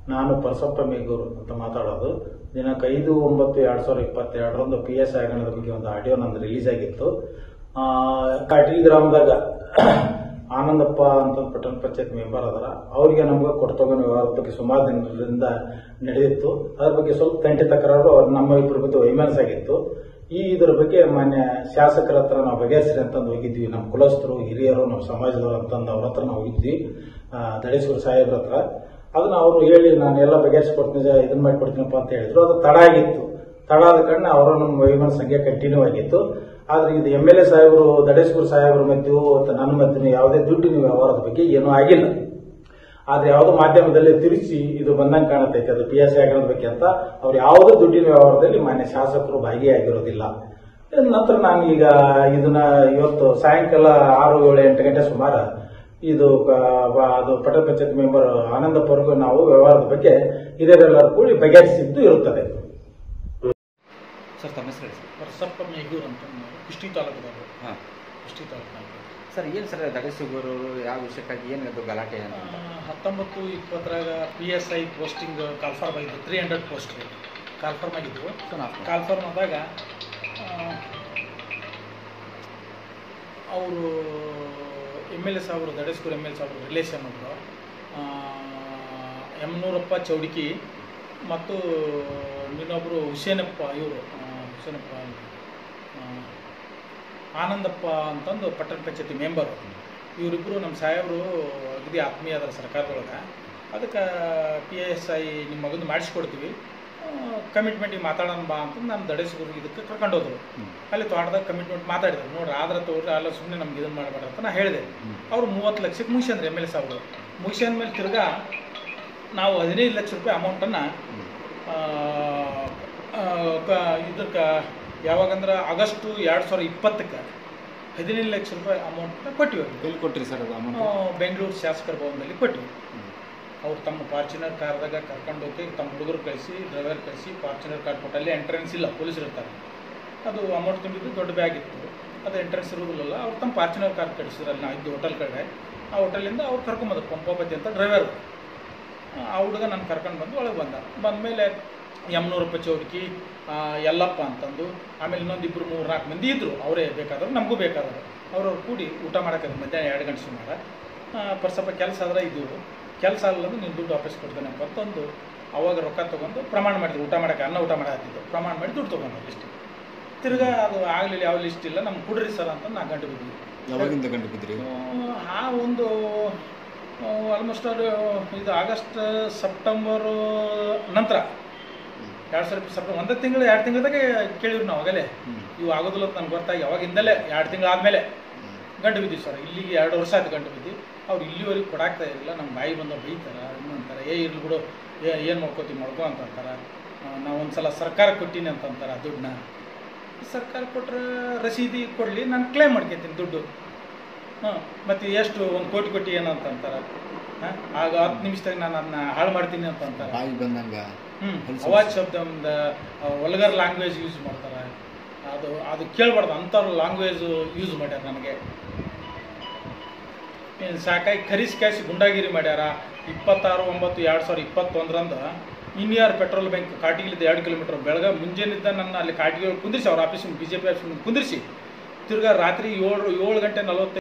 ನಾನು ಪರಸಪ್ಪ ಮೇಗೂರು ಅಂತ ಮಾತಾಡೋದು ದಿನಾಂಕ ಐದು ಒಂಬತ್ತು ಎರಡ್ ಸಾವಿರದ ಇಪ್ಪತ್ತೆರಡರಂದು ಪಿ ಎಸ್ ಹಗರಣದ ಬಗ್ಗೆ ಒಂದು ಆಡಿಯೋ ನಂದು ರಿಲೀಸ್ ಆಗಿತ್ತು ಆ, ಕಾಟಿ ಗ್ರಾಮದಾಗ ಆನಂದಪ್ಪ ಅಂತ ಪಟ್ಟಣ ಪಂಚಾಯತ್ ಮೆಂಬರ್ ಅದರ ಅವ್ರಿಗೆ ನಮ್ಗೆ ಕೊಡ್ತಗೊಂಡು ವ್ಯವಹಾರದ ಬಗ್ಗೆ ಸುಮಾರು ದಿನದಿಂದ ನಡೆದಿತ್ತು ಅದ್ರ ಬಗ್ಗೆ ಸ್ವಲ್ಪ ತಂಟೆ ತಕರಾರು ಅವ್ರು ನಮ್ಮ ಇಬ್ಬರ ಬಗ್ಗೆ ವೈಮನಸ್ ಆಗಿತ್ತು ಈ ಇದ್ರ ಬಗ್ಗೆ ಮಾನ್ಯ ಶಾಸಕರ ಹತ್ರ ನಾವು ಬಗೆಹರಿಸ್ರಿ ಅಂತಂದು ಹೋಗಿದ್ವಿ ನಮ್ಮ ಕುಲಸ್ಥರು ಹಿರಿಯರು ನಮ್ಮ ಸಮಾಜದವರು ಅಂತಂದು ಅವ್ರ ಹತ್ರ ನಾವು ಹೋಗಿದ್ವಿ ಆ, ದಡೇಶ್ವರ ಸಾಹೇಬ್ರ ಹತ್ರ ಅದನ್ನ ಅವರು ಹೇಳಿ ನಾನು ಎಲ್ಲ ಬಗೆಹರಿಸ್ಕೊಡ್ತೀನಿ ಇದನ್ನ ಮಾಡಿಕೊಡ್ತೀನಪ್ಪ ಅಂತ ಹೇಳಿದ್ರು ಅದು ತಡ ಆಗಿತ್ತು ತಡ ಆದ ಕಾರಣ ಅವರ ನಮ್ಮ ವೈಮನ ಸಂಖ್ಯೆ ಕಂಟಿನ್ಯೂ ಆಗಿತ್ತು ಆದ್ರೆ ಇದು ಎಂ ಎಲ್ ಎ ಸಾಹೇಬರು ದಡೇಶ್ವರ ಸಾಹೇಬ್ರ ಮಧ್ಯೆ ಮತ್ತು ನನ್ನ ಮಧ್ಯೆ ಯಾವುದೇ ದುಡ್ಡಿನ ವ್ಯವಹಾರದ ಬಗ್ಗೆ ಏನೂ ಆಗಿಲ್ಲ ಆದ್ರೆ ಯಾವುದೋ ಮಾಧ್ಯಮದಲ್ಲಿ ತಿರುಗಿಸಿ ಇದು ಬಂದಂಗೆ ಕಾಣತೈತೆ ಅದು ಪಿ ಎಸ್ ಹಗರಣದ ಬಗ್ಗೆ ಅಂತ ಅವ್ರು ಯಾವುದೋ ದುಡ್ಡಿನ ವ್ಯವಹಾರದಲ್ಲಿ ಮಾನ್ಯ ಶಾಸಕರು ಭಾಗಿಯಾಗಿರೋದಿಲ್ಲ ಇದ್ ನಂತರ ನಾನು ಈಗ ಇದನ್ನ ಇವತ್ತು ಸಾಯಂಕಾಲ ಆರು ಏಳು ಎಂಟು ಗಂಟೆ ಸುಮಾರು ಇದು ಕ- ವ- ಅದು ಪಟ್ಟಣ ಪಂಚಾಯತ್ ಮೆಂಬರ್ ಆನಂದಪ್ಪವ್ರಿಗೂ ನಾವು ವ್ಯವಹಾರದ ಬಗ್ಗೆ ಹಿರಿಯರೆಲ್ಲರೂ ಕೂಡಿ ಬಗೆಹರಿಸಿದ್ದು ಇರುತ್ತದೆ ಸರ್ ತಮ್ಮ ಹೆಸರು ಹೇಳಿ ಸರ್ ಪರಸಪ್ಪ ಮೇಗೂರ್ ಅಂತ ಕುಷ್ಟಿ ತಾಲೂಕದವರು ಹಾಂ ಕುಷ್ಟಿ ತಾಲೂಕಿನಲ್ಲಿ ಸರ್ ಏನು ಸರ್ ದಗಸಿಗೂರು ಯಾವ ವಿಷಯಕ್ಕಾಗಿ ಏನು ಅದು ಗಲಾಟೆ ಆ, ಅಂತ ಹತ್ತೊಂಬತ್ತು ಇಪ್ಪತ್ತರಾಗ ಪಿ ಎಸ್ ಐ ಪೋಸ್ಟಿಂಗ್ ಕಾಲ್ಫಾರ್ಮ್ ಆಗಿದ್ದು ತ್ರೀ ಹಂಡ್ರೆಡ್ ಪೋಸ್ಟ್ ಕಾಲ್ಫಾರ್ಮ್ ಆಗಿದ್ವು ಕಾಲ್ಫಾರ್ಮ್ ಆದಾಗ ಅವರು ಎಮ್ ಎಲ್ ಎ ಸಾಹೇಬರು ದಡೇಶ್ವರ ಎಮ್ ಎಲ್ ಸಾಹೇಬರು ರಿಲೇಷನ್ ಒಬ್ಬರು ಯಮನೂರಪ್ಪ ಚೌಡಿಕಿ ಮತ್ತು ಇನ್ನೊಬ್ಬರು ಹುಸೇನಪ್ಪ ಇವರು ಹುಸೇನಪ್ಪ ಆ, ಆನಂದಪ್ಪ ಅಂತಂದು ಪಟ್ಟಣ ಪಂಚಾಯತಿ ಮೆಂಬರು ಇವರಿಬ್ಬರು ನಮ್ಮ ಸಾಹೇಬರು ಅಗದಿ ಆತ್ಮೀಯ ಅದರ ಸರ್ಕಾರದೊಳಗೆ ಅದಕ್ಕೆ ಪಿ ಎಸ್ ಐ ನಿಮ್ಮ ಮಗಂದು ಮಾಡಿಸ್ಕೊಡ್ತೀವಿ ಕಮಿಟ್ಮೆಂಟಿಗೆ ಮಾತಾಡೋಣ ಬಾ ಅಂತ ನಾನು ದಡೇಶ್ವರಿಗೆ ಇದಕ್ಕೆ ಕರ್ಕೊಂಡು ಹೋದ್ರು ಅಲ್ಲಿ ತೋಟದಾಗ ಕಮಿಟ್ಮೆಂಟ್ ಮಾತಾಡಿದ್ರು ನೋಡ್ರಿ ಆದ್ರೆ ತೋರ್ರಿ ಅಲ್ಲ ಸುಮ್ಮನೆ ನಮ್ಗೆ ಇದನ್ನು ಮಾಡಬೇಡ ಅಂತ ನಾ ಹೇಳಿದೆ ಅವ್ರು ಮೂವತ್ತು ಲಕ್ಷಕ್ಕೆ ಮುಗಿಸ್ಯಂದ್ರೆ ಎಮ್ ಎಲ್ ಎ ಸಾಹೇಬರು ಮುಗಿಸ್ಯಂದ ಮೇಲೆ ತಿರ್ಗಾ ನಾವು ಹದಿನೈದು ಲಕ್ಷ ರೂಪಾಯಿ ಅಮೌಂಟನ್ನು ಇದಕ್ಕೆ ಯಾವಾಗಂದ್ರೆ ಆಗಸ್ಟು ಎರಡು ಸಾವಿರ ಇಪ್ಪತ್ತಕ್ಕೆ ಹದಿನೈದು ಲಕ್ಷ ರೂಪಾಯಿ ಅಮೌಂಟ್ನ ಕೊಟ್ಟಿವಿ ಅವ್ರಿಗೆ. ಎಲ್ಲಿ ಕೊಟ್ರಿ ಸರ್ ಅದು ಅಮೌಂಟ್ ನಾವು ಬೆಂಗಳೂರು ಶಾಸಕರ ಭವನದಲ್ಲಿ ಕೊಟ್ಟಿವಿ ಅವ್ರು ತಮ್ಮ ಫಾರ್ಚುನರ್ ಕಾರ್ದಾಗ ಕರ್ಕೊಂಡು ಹೋಗಿ ತಮ್ಮ ಹುಡುಗರು ಕಳಿಸಿ ಡ್ರೈವರ್ ಕಳಿಸಿ ಫಾರ್ಚುನರ್ ಕಾರ್ ಕೊಟ್ಟು ಅಲ್ಲಿ ಎಂಟ್ರೆನ್ಸ್ ಇಲ್ಲ ಪೊಲೀಸರು ಇರ್ತಾರೆ ಅದು ಅಮೌಂಟ್ ತುಂಬಿದ್ದು ದೊಡ್ಡ ಬ್ಯಾಗ್ ಇತ್ತು ಅದು ಎಂಟ್ರೆನ್ಸ್ ಇರೋದಿಲ್ಲ ಅವ್ರು ತಮ್ಮ ಫಾರ್ಚುನರ್ ಕಾರ್ ಕಳಿಸಿದ್ರು ಅಲ್ಲಿ ನಾವು ಇದ್ದು ಹೋಟೆಲ್ ಕಡೆ ಆ ಹೋಟೆಲಿಂದ ಅವ್ರು ಕರ್ಕೊಂಬಂದ್ರು ಪಂಪಾಪತಿ ಅಂತ ಡ್ರೈವರ್ ಆ ಹುಡುಗ ನಾನು ಕರ್ಕೊಂಡು ಬಂದು ಒಳಗೆ ಬಂದ ಬಂದಮೇಲೆ ಯಮ್ನೂರಪ್ಪ ಚೌಡಿಕಿ ಆ, ಯಲ್ಲಪ್ಪ ಅಂತಂದು ಆಮೇಲೆ ಇನ್ನೊಂದು ಇಬ್ಬರು ಮೂರು ನಾಲ್ಕು ಮಂದಿ ಇದ್ದರು ಅವರೇ ಬೇಕಾದವರು ನಮಗೂ ಬೇಕಾದವರು ಅವ್ರವ್ರು ಕೂಡಿ ಊಟ ಮಾಡಕ್ಕೆ ಮಧ್ಯಾಹ್ನ ಎರಡು ಗಂಟೆ ಸುಮಾರು ಆ, ಪರ್ಸಪ್ಪ ಕೆಲಸ ಆದ್ರೆ ಇದ್ದವು ಕೆಲಸ ಅಲ್ಲದು ನೀನು ದುಡ್ಡು ವಾಪಸ್ ಕೊಡ್ತೇನೆ ಅಂತಂದು ಅವಾಗ ರೊಕ್ಕ ತೊಗೊಂಡು ಪ್ರಮಾಣ ಮಾಡಿದ್ರು ಊಟ ಮಾಡೋಕೆ ಅನ್ನ ಊಟ ಮಾಡತ್ತಿದ್ದು ಪ್ರಮಾಣ ಮಾಡಿ ದುಡ್ಡು ತೊಗೊಂಡು ಲಿಸ್ಟ್ ತಿರ್ಗಾ ಅದು ಆಗಲಿಲ್ಲ ಯಾವ ಲಿಸ್ಟ್ ಇಲ್ಲ ನಮ್ಗೆ ಕುಡ್ರಿ ಸರ್ ಅಂತ ನಾ ಗಂಟು ಬಿದ್ವಿ ಯಾವಾಗಿಂದ ಕಂಡು ಬಿದ್ರಿ ಆ ಒಂದು ಆಲ್ಮೋಸ್ಟ್ ಅದು ಇದು ಆಗಸ್ಟ್ ಸೆಪ್ಟೆಂಬರ್ ನಂತರ ಎರಡು ಸಾವಿರ ಸೆಪ್ಟೆಂಬರ್ ಒಂದೇ ತಿಂಗಳು ಎರಡು ತಿಂಗಳದಾಗೆ ಕೇಳಿವ್ರಿ ನಾವು ಆಗಲೇ ಇವು ಆಗೋದಿಲ್ಲ ಅಂತ ನನಗೆ ಗೊತ್ತಾಗಿ ಅವಾಗಿಂದಲೇ ಎರಡು ತಿಂಗಳು ಆದಮೇಲೆ ಗಂಟು ಬಿದ್ದೀವಿ ಸರ್ ಇಲ್ಲಿಗೆ ಎರಡು ವರ್ಷ ಆಯ್ತು ಗಂಟು ಬಿದ್ದು ಅವ್ರು ಇಲ್ಲಿವರೆಗೆ ಕೊಡಾಕ್ತಾ ಇರಲಿಲ್ಲ ನಮ್ಮ ಬಾಯಿ ಬಂದ ಬೈತಾರೆ ಇನ್ನೂ ಅಂತಾರೆ ಏ ಇರ್ಲಿ ಬಿಡು ಏನು ಮಾಡ್ಕೋತೀವಿ ಮಾಡ್ಕೋ ಅಂತ ಅಂತಾರೆ ನಾವು ಒಂದು ಸಲ ಸರ್ಕಾರ ಕೊಟ್ಟಿನಿ ಅಂತ ಅಂತಾರೆ ಆ ದುಡ್ಡನ್ನ ಸರ್ಕಾರ ಕೊಟ್ಟರೆ ರಸೀದಿ ಕೊಡಲಿ ನಾನು ಕ್ಲೇಮ್ ಮಾಡ್ಕೊತೀನಿ ದುಡ್ಡು ಹಾಂ ಮತ್ತು ಎಷ್ಟು ಒಂದು ಕೋಟಿ ಕೋಟಿ ಏನು ಅಂತ ಅಂತಾರೆ ಹಾಂ ಆಗ ಹತ್ತು ನಿಮಿಷದಾಗ ನಾನು ಅದನ್ನ ಹಾಳು ಮಾಡ್ತೀನಿ ಅಂತ ಅಂತಾರೆ ಬಾಯಿ ಬಂದಂಗ ಹ್ಞೂ ಹೊಲ್ಸು ಅವಾಜ್ ಶಬ್ದ ಒಂದು ವಲ್ಗರ್ ಲ್ಯಾಂಗ್ವೇಜ್ ಯೂಸ್ ಮಾಡ್ತಾರೆ ಅದು ಅದು ಕೇಳ್ಬಾರ್ದು ಅಂಥವ್ರು ಲ್ಯಾಂಗ್ವೇಜ್ ಯೂಸ್ ಮಾಡ್ಯಾರ ನನಗೆ ಏನ್ ಸಾಕಾಗಿ ಕರಿಸಿ ಕ್ಯಾಸಿ ಗುಂಡಾಗಿರಿ ಮಾಡ್ಯಾರ ಇಪ್ಪತ್ತಾರು ಒಂಬತ್ತು ಎರಡು ಸಾವಿರದ ಇಪ್ಪತ್ತೊಂದರಂದು ಇನ್ಯಾರ್ ಪೆಟ್ರೋಲ್ ಬ್ಯಾಂಕ್ ಕಾಟಿಗಿಲಿದ್ದ ಎರಡು ಕಿಲೋಮೀಟರ್ ಬೆಳಗ್ಗೆ ಮುಂಜಾನಿದ್ದ ನನ್ನ ಅಲ್ಲಿ ಕಾಟಿಗೆ ಕುಂದಿರಿಸಿ ಅವ್ರ office B J P office ಕುಂದಿರಿಸಿ ತಿರ್ಗಾ ರಾತ್ರಿ ಏಳು ಏಳು ಗಂಟೆ ನಲವತ್ತೈದು